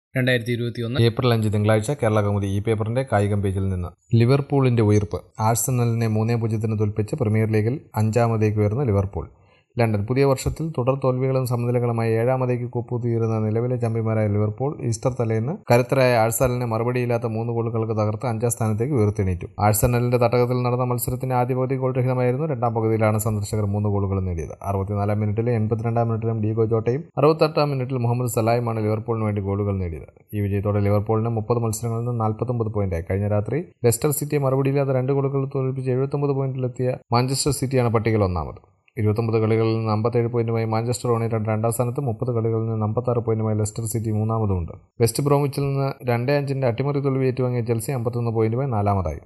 രണ്ടായിരത്തി ഇരുപത്തി ഒന്ന് ഏപ്രിൽ അഞ്ച് തിങ്കളാഴ്ച കേരള കൗമുദി ഈ പേപ്പറിന്റെ കായികം പേജിൽ നിന്ന് ലിവർപൂളിന്റെ ഉയർപ്പ് ആഴ്സണലിനെ മൂന്നേ പൂജ്യത്തിന് തോൽപ്പിച്ച് പ്രീമിയർ ലീഗിൽ അഞ്ചാമതേക്ക് ഉയർന്ന ലിവർപൂൾ ലണ്ടൻ പുതിയ വർഷത്തിൽ തുടർ തോൽവികളും സമനിലകളുമായി ഏഴാമതേക്ക് കുപ്പുതീരുന്ന നിലവിലെ ചാമ്പ്യന്മാരായ ലിവർപൂൾ ഈസ്റ്റർ തലേന്ന് കരുത്തരായ ആഴ്സണലിനെ മറുപടിയില്ലാത്ത മൂന്ന് ഗോളുകൾക്ക് തകർത്ത് അഞ്ചാം സ്ഥാനത്തേക്ക് ഉയർത്തെണീറ്റു ആഴ്സണലിന്റെ തട്ടകത്തിൽ നടന്ന മത്സരത്തിന്റെ ആദ്യ പകുതി ഗോൾ രഹിതമായിരുന്നു രണ്ടാം പകുതിയിലാണ് സന്ദർശകർ മൂന്ന് ഗോളുകൾ നേടിയത് അറുപത്തിനാലാം മിനിറ്റിലും എൺപത്തിരണ്ടാം മിനിറ്റിലും ഡീഗോ ജോട്ടയും അറുപത്തെട്ടാം മിനിറ്റിൽ മുഹമ്മദ് സലായുമാണ് ലിവർപൂളിന് വേണ്ടി ഗോളുകൾ നേടിയത് ഈ വിജയത്തോടെ ലിവർപൂളിന് മുപ്പത് മത്സരങ്ങളിൽ നിന്ന് നാൽപ്പത്തൊമ്പത് പോയിന്റായി കഴിഞ്ഞ രാത്രി ലെസ്റ്റർ സിറ്റിയെ മറുപടിയില്ലാത്ത രണ്ട് ഗോളുകൾ തോൽപ്പിച്ച് എഴുപത്തൊമ്പത് പോയിന്റിലെത്തിയ മാഞ്ചസ്റ്റർ സിറ്റിയാണ് പട്ടികയിൽ ഒന്നാമത് ഇരുപത്തൊമ്പത് കളികളിൽ നിന്ന് അമ്പത്തേഴ് പോയിന്റുമായി മാഞ്ചസ്റ്റർ യുണൈറ്റഡ് രണ്ടാം സ്ഥാനത്തും മുപ്പത് കളികളിൽ നിന്ന് അമ്പത്താറ് പോയിന്റുമായി ലെസ്റ്റർ സിറ്റി മൂന്നാമതുമുണ്ട് വെസ്റ്റ് ബ്രോമിച്ചിൽ നിന്ന് രണ്ടേ അഞ്ചിന്റെ അട്ടിമറി തോൽവി ഏറ്റുവാങ്ങിയ ചെൽസി അമ്പത്തൊന്ന് പോയിന്റുമായി നാലാമതായി